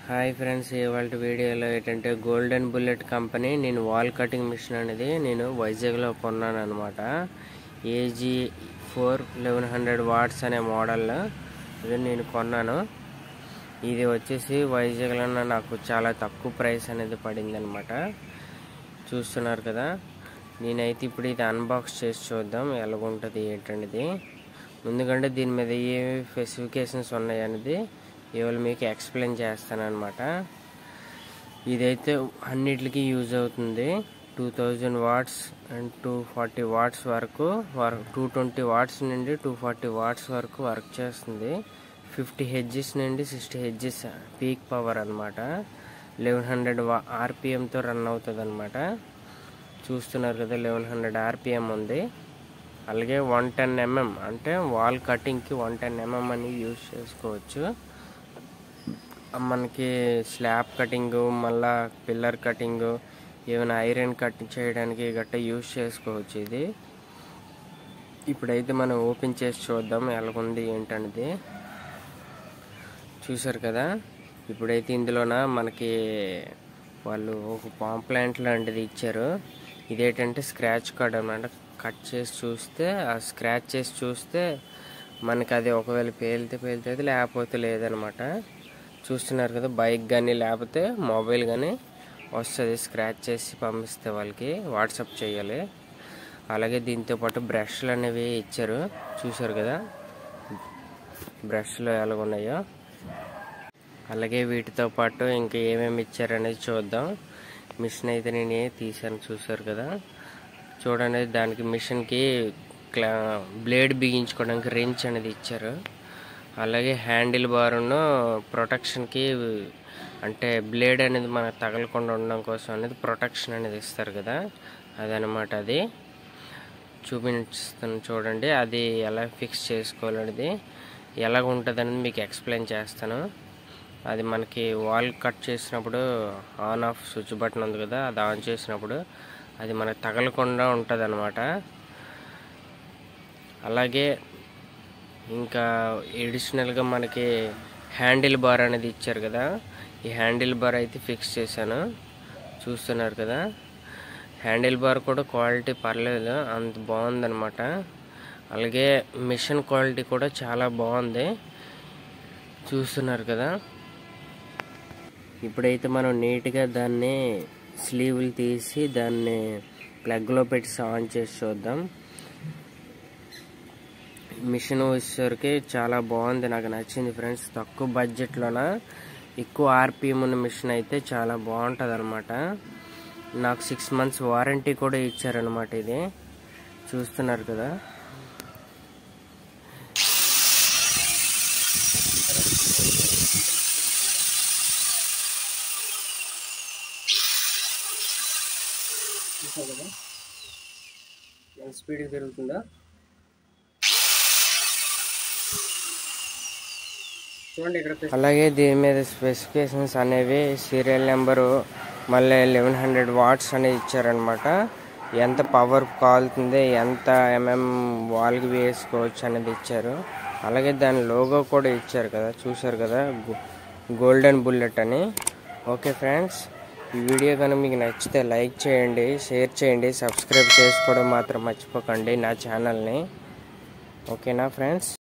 hi friends ఇవాళ వీడియోలో ఏంటంటే గోల్డెన్ బుల్లెట్ కంపెనీ నేను వాల్ కటింగ్ మిషన్ అనేది నేను వైజాగ్లో కొన్నాను అనమాట AG four eleven hundred watts అనే మోడల్లో ఇది నేను కొన్నాను ఇది వచ్చేసి వైజాగ్లో నాకు చాలా తక్కువ ప్రైస్ అనేది పడింది అనమాట చూస్తున్నారు కదా నేనైతే ఇప్పుడు ఇది అన్బాక్స్ చేసి చూద్దాం ఎలాగుంటుంది ఏంటనేది ముందుకంటే దీని మీద ఏ స్పెసిఫికేషన్స్ ఉన్నాయి అనేది ఇవాళ మీకు ఎక్స్ప్లెయిన్ చేస్తాను అనమాట ఇదైతే అన్నిటికీ యూజ్ అవుతుంది two thousand watts and two forty watts వరకు వర్క్ టూ ట్వంటీ వాట్స్ నుండి టూ ఫార్టీ వాట్స్ వరకు వర్క్ చేస్తుంది ఫిఫ్టీ హెడ్జెస్ నుండి సిక్స్టీ హెడ్జెస్ పీక్ పవర్ అనమాట లెవెన్ హండ్రెడ్ వా ఆర్పిఎంతో రన్ అవుతుంది అనమాట చూస్తున్నారు కదా లెవెన్ హండ్రెడ్ ఆర్పిఎం ఉంది అలాగే వన్ టెన్ ఎంఎం అంటే వాల్ కటింగ్కి వన్ టెన్ ఎంఎం అని యూజ్ చేసుకోవచ్చు మనకి స్లాబ్ కటింగ్ మళ్ళా పిల్లర్ కటింగ్ ఏమైనా ఐరన్ కట్ చేయడానికి గట్రా యూజ్ చేసుకోవచ్చు ఇది ఇప్పుడైతే మనం ఓపెన్ చేసి చూద్దాం ఎలాగుంది ఏంటనేది చూసారు కదా ఇప్పుడైతే ఇందులోన మనకి వాళ్ళు ఒక పాంప్లాంట్ లాంటిది ఇచ్చారు ఇదేంటంటే స్క్రాచ్ కార్డ్ అనమాట కట్ చేసి చూస్తే ఆ స్క్రాచ్ చేసి చూస్తే మనకి అది ఒకవేళ పేలితే పేలితే లేకపోతే లేదనమాట చూస్తున్నారు కదా బైక్ కానీ లేకపోతే మొబైల్ కానీ వస్తుంది స్క్రాచ్ చేసి పంపిస్తే వాళ్ళకి వాట్సాప్ చేయాలి అలాగే దీంతో పాటు బ్రష్లు అనేవి ఇచ్చారు చూసారు కదా బ్రష్లు ఎలాగ ఉన్నాయో అలాగే వీటితో పాటు ఇంకా ఏమేమి ఇచ్చారనేది చూద్దాం మిషన్ అయితే నేను తీసాను చూసారు కదా చూడండి దానికి మిషన్కి క్లా బ్లేడ్ బిగించుకోవడానికి రెంచ్ అనేది ఇచ్చారు అలాగే హ్యాండిల్ బారును ప్రొటెక్షన్కి అంటే బ్లేడ్ అనేది మనకు తగలకుండా ఉండడం కోసం అనేది ప్రొటెక్షన్ అనేది ఇస్తారు కదా అదనమాట అది చూపిస్తాను చూడండి అది ఎలా ఫిక్స్ చేసుకోవాలనేది ఎలాగ ఉంటుంది అనేది మీకు ఎక్స్ప్లెయిన్ చేస్తాను అది మనకి వాల్ కట్ చేసినప్పుడు ఆన్ ఆఫ్ స్విచ్ బటన్ ఉంది కదా అది ఆన్ చేసినప్పుడు అది మనకు తగలకుండా ఉంటుంది అనమాట అలాగే ఇంకా ఎడిషనల్గా మనకి హ్యాండిల్ బార్ అనేది ఇచ్చారు కదా ఈ హ్యాండిల్ బార్ అయితే ఫిక్స్ చేశాను చూస్తున్నారు కదా హ్యాండిల్ బార్ కూడా క్వాలిటీ పర్లేదు అంత బాగుందనమాట అలాగే మిషన్ క్వాలిటీ కూడా చాలా బాగుంది చూస్తున్నారు కదా ఇప్పుడైతే మనం నీట్గా దాన్ని స్లీవ్లు తీసి దాన్ని ప్లగ్లో పెట్టి ఆన్ చేసి చూద్దాం మిషన్ వచ్చేసరికి చాలా బాగుంది నాకు నచ్చింది ఫ్రెండ్స్ తక్కువ బడ్జెట్లోన ఎక్కువ ఆర్పిఎం ఉన్న మిషన్ అయితే చాలా బాగుంటుంది అనమాట నాకు సిక్స్ మంత్స్ వారంటీ కూడా ఇచ్చారనమాట ఇది చూస్తున్నారు కదా కదా ఎంత స్పీడ్గా తిరుగుతుందా చూడండి ఇక్కడ అలాగే దీని మీద స్పెసిఫికేషన్స్ అనేవి సీరియల్ నెంబరు మళ్ళీ లెవెన్ హండ్రెడ్ వాట్స్ అనేది ఇచ్చారనమాట ఎంత పవర్ కాలుతుంది ఎంత ఎంఎం వాల్కి వేసుకోవచ్చు అనేది ఇచ్చారు అలాగే దాని లోగో కూడా ఇచ్చారు కదా చూసారు కదా గోల్డెన్ బుల్లెట్ అని ఓకే ఫ్రెండ్స్ ఈ వీడియో కనుక మీకు నచ్చితే లైక్ చేయండి షేర్ చేయండి సబ్స్క్రైబ్ చేసుకోవడం మాత్రం మర్చిపోకండి నా ఛానల్ని ఓకేనా ఫ్రెండ్స్